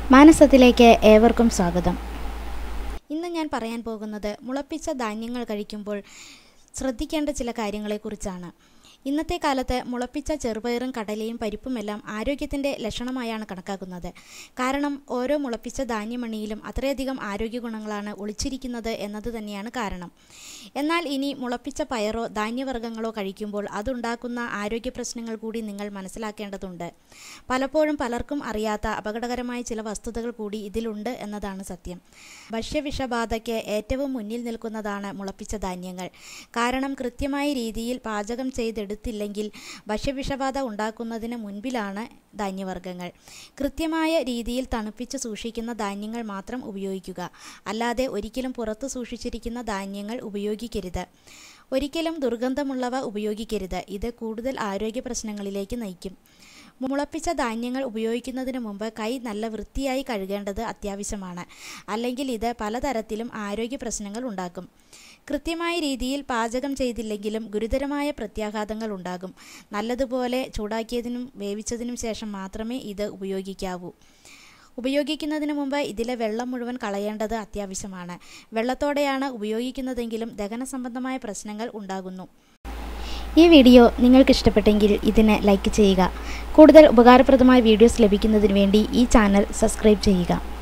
മാനസത്തിലേക്ക് ഏവർക്കും സ്വാഗതം ഇന്ന് ഞാൻ പറയാൻ പോകുന്നത് മുളപ്പിച്ച ധാന്യങ്ങൾ കഴിക്കുമ്പോൾ ശ്രദ്ധിക്കേണ്ട ചില കാര്യങ്ങളെക്കുറിച്ചാണ് ഇന്നത്തെ കാലത്ത് മുളപ്പിച്ച ചെറുപയറും കടലയും പരിപ്പുമെല്ലാം ആരോഗ്യത്തിൻ്റെ ലക്ഷണമായാണ് കണക്കാക്കുന്നത് കാരണം ഓരോ മുളപ്പിച്ച ധാന്യമണിയിലും അത്രയധികം ആരോഗ്യ ഗുണങ്ങളാണ് ഒളിച്ചിരിക്കുന്നത് എന്നത് തന്നെയാണ് കാരണം എന്നാൽ ഇനി മുളപ്പിച്ച പയറോ ധാന്യവർഗ്ഗങ്ങളോ കഴിക്കുമ്പോൾ അതുണ്ടാക്കുന്ന ആരോഗ്യ പ്രശ്നങ്ങൾ കൂടി നിങ്ങൾ മനസ്സിലാക്കേണ്ടതുണ്ട് പലപ്പോഴും പലർക്കും അറിയാത്ത അപകടകരമായ ചില വസ്തുതകൾ കൂടി ഇതിലുണ്ട് എന്നതാണ് സത്യം ഭക്ഷ്യവിഷബാധയ്ക്ക് ഏറ്റവും മുന്നിൽ നിൽക്കുന്നതാണ് മുളപ്പിച്ച ധാന്യങ്ങൾ കാരണം കൃത്യമായ രീതിയിൽ പാചകം ചെയ്തെടുത്തില്ലെങ്കിൽ ഭക്ഷ്യവിഷബാധ ഉണ്ടാക്കുന്നതിന് മുൻപിലാണ് ധാന്യവർഗ്ഗങ്ങൾ കൃത്യമായ രീതിയിൽ തണുപ്പിച്ച് സൂക്ഷിക്കുന്ന ധാന്യങ്ങൾ മാത്രം ഉപയോഗിക്കുക അല്ലാതെ ഒരിക്കലും പുറത്ത് സൂക്ഷിച്ചിരിക്കുന്ന ധാന്യങ്ങൾ ഉപയോഗിക്കരുത് ഒരിക്കലും ദുർഗന്ധമുള്ളവ ഉപയോഗിക്കരുത് ഇത് കൂടുതൽ ആരോഗ്യ പ്രശ്നങ്ങളിലേക്ക് നയിക്കും മുളപ്പിച്ച ധാന്യങ്ങൾ ഉപയോഗിക്കുന്നതിന് മുമ്പ് കൈ നല്ല വൃത്തിയായി കഴുകേണ്ടത് അത്യാവശ്യമാണ് അല്ലെങ്കിൽ ഇത് പലതരത്തിലും ആരോഗ്യ പ്രശ്നങ്ങൾ ഉണ്ടാക്കും കൃത്യമായ രീതിയിൽ പാചകം ചെയ്തില്ലെങ്കിലും ഗുരുതരമായ പ്രത്യാഘാതങ്ങൾ ഉണ്ടാകും നല്ലതുപോലെ ചൂടാക്കിയതിനും വേവിച്ചതിനും ശേഷം മാത്രമേ ഇത് ഉപയോഗിക്കാവൂ ഉപയോഗിക്കുന്നതിന് മുമ്പ് ഇതിലെ വെള്ളം മുഴുവൻ കളയേണ്ടത് അത്യാവശ്യമാണ് വെള്ളത്തോടെയാണ് ഉപയോഗിക്കുന്നതെങ്കിലും ദഹന സംബന്ധമായ പ്രശ്നങ്ങൾ ഉണ്ടാകുന്നു ഈ വീഡിയോ നിങ്ങൾക്ക് ഇഷ്ടപ്പെട്ടെങ്കിൽ ഇതിന് ലൈക്ക് ചെയ്യുക കൂടുതൽ ഉപകാരപ്രദമായ വീഡിയോസ് ലഭിക്കുന്നതിന് വേണ്ടി ഈ ചാനൽ സബ്സ്ക്രൈബ് ചെയ്യുക